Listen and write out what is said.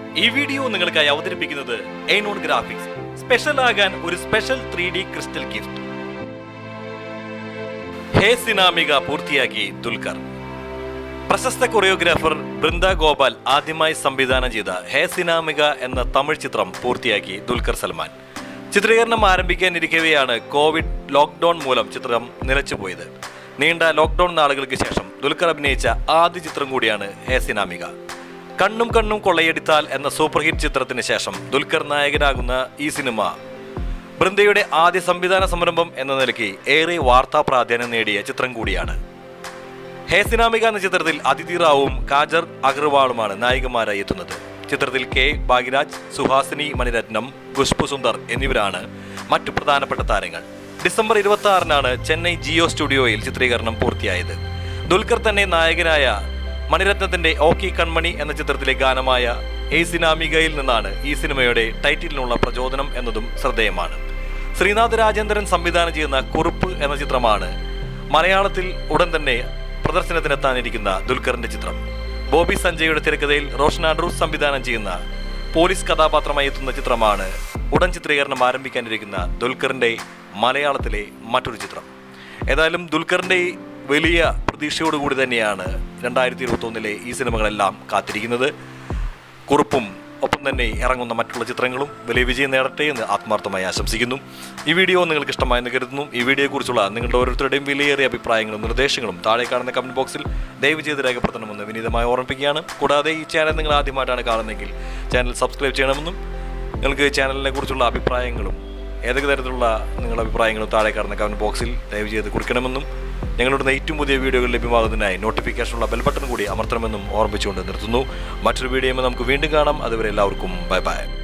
ഈ വീഡിയോ നിങ്ങൾക്കായി അവതരിപ്പിക്കുന്നത് എയ്നോൺ ഗ്രാഫിക്സ് സ്പെഷ്യൽ ആകാൻ ഒരു special three D crystal gift hey Sinamika പൂർത്തിയാക്കി ദുൽഖർ പ്രശസ്ത കൊറിയോഗ്രാഫർ ബൃന്ദ ഗോപാൽ ആദ്യമായി സംവിധാനം ചെയ്ത ഹേ സിനാമിക എന്ന തമിഴ് ചിത്രം പൂർത്തിയാക്കി ദുൽഖർ സൽമാൻ ചിത്രീകരണം ആരംഭിക്കാനിരിക്കവെയാണ് കോവിഡ് ലോക്ക്ഡൌൺ മൂലം ചിത്രം നിലച്ചുപോയത് നീണ്ട ലോക്ക്ഡൌൺ നാളുകൾക്ക് ശേഷം ദുൽഖർ അഭിനയിച്ച ആദ്യ ചിത്രം കൂടിയാണ് ഹേ സിനാമിക കണ്ണും കണ്ണും കൊള്ളയടിത്താൽ എന്ന സൂപ്പർ ഹിറ്റ് ചിത്രത്തിന് ശേഷം ദുൽഖർ നായകനാകുന്ന ഈ സിനിമ ബൃന്ദയുടെ ആദ്യ സംവിധാന സംരംഭം എന്ന നിലയ്ക്ക് ഏറെ വാർത്താ പ്രാധാന്യം നേടിയ ചിത്രം കൂടിയാണ് ഹേ സിനാമിക എന്ന ചിത്രത്തിൽ അതിഥി റാവുവും കാജർ അഗർവാളുമാണ് നായികമാരായി എത്തുന്നത് ചിത്രത്തിൽ കെ ഭാഗ്യരാജ് സുഹാസിനി മണിരത്നം ഖുഷ്ബു സുന്ദർ എന്നിവരാണ് മറ്റു പ്രധാനപ്പെട്ട താരങ്ങൾ ഡിസംബർ ഇരുപത്തി ആറിനാണ് ചെന്നൈ ജിയോ സ്റ്റുഡിയോയിൽ ചിത്രീകരണം പൂർത്തിയായത് ദുൽഖർ തന്നെ നായകനായ മണിരത്നത്തിന്റെ ഓക്കി കൺമണി എന്ന ചിത്രത്തിലെ ഗാനമായ ഏ സിനാമികയിൽ നിന്നാണ് ഈ സിനിമയുടെ ടൈറ്റിലിനുള്ള പ്രചോദനം എന്നതും ശ്രദ്ധേയമാണ് ശ്രീനാഥ് രാജേന്ദ്രൻ സംവിധാനം ചെയ്യുന്ന കുറുപ്പ് എന്ന ചിത്രമാണ് മലയാളത്തിൽ ഉടൻ തന്നെ പ്രദർശനത്തിനെത്താനിരിക്കുന്ന ദുൽഖറിന്റെ ചിത്രം ബോബി സഞ്ജയുടെ തിരക്കഥയിൽ റോഷൻ ആൻഡ്രൂസ് സംവിധാനം ചെയ്യുന്ന പോലീസ് കഥാപാത്രമായി എത്തുന്ന ചിത്രമാണ് ഉടൻ ചിത്രീകരണം ആരംഭിക്കാനിരിക്കുന്ന ദുൽഖറിന്റെ മലയാളത്തിലെ മറ്റൊരു ചിത്രം ഏതായാലും ദുൽഖറിന്റെ വലിയ പ്രതീക്ഷയോടുകൂടി തന്നെയാണ് രണ്ടായിരത്തി ഇരുപത്തി ഒന്നിലെ ഈ സിനിമകളെല്ലാം കാത്തിരിക്കുന്നത് കുറിപ്പും ഒപ്പം തന്നെ ഇറങ്ങുന്ന മറ്റുള്ള ചിത്രങ്ങളും വലിയ വിജയം നേടട്ടെ എന്ന് ആത്മാർത്ഥമായി ആശംസിക്കുന്നു ഈ വീഡിയോ നിങ്ങൾക്ക് ഇഷ്ടമായെന്ന് കരുതുന്നു ഈ വീഡിയോയെക്കുറിച്ചുള്ള നിങ്ങളുടെ ഓരോരുത്തരുടെയും വിലയേറിയ അഭിപ്രായങ്ങളും നിർദ്ദേശങ്ങളും താഴെ കാണുന്ന കമന്റ് ബോക്സിൽ ദയവ് ചെയ്ത് രേഖപ്പെടുത്തണമെന്ന് വിനീതമായി ഓർമ്മിപ്പിക്കുകയാണ് കൂടാതെ ഈ ചാനൽ നിങ്ങൾ ആദ്യമായിട്ടാണ് കാണുന്നതെങ്കിൽ ചാനൽ സബ്സ്ക്രൈബ് ചെയ്യണമെന്നും നിങ്ങൾക്ക് ചാനലിനെ കുറിച്ചുള്ള അഭിപ്രായങ്ങളും ഏതൊക്കെ തരത്തിലുള്ള നിങ്ങളുടെ അഭിപ്രായങ്ങളും താഴെ കാണുന്ന കമന്റ് ബോക്സിൽ ദയവ് ചെയ്ത് കുറിക്കണമെന്നും ഞങ്ങളുടെ ഏറ്റവും പുതിയ വീഡിയോകൾ ലഭ്യമാകുന്നതിനായി നോട്ടിഫിക്കേഷനുള്ള ബെൽ ബട്ടൺ കൂടി അമർത്തണമെന്നും ഓർമ്മിച്ചുകൊണ്ട് നിർത്തുന്നു മറ്റൊരു വീഡിയോയുമ്പോൾ നമുക്ക് വീണ്ടും കാണാം അതുവരെ എല്ലാവർക്കും ബൈ ബൈ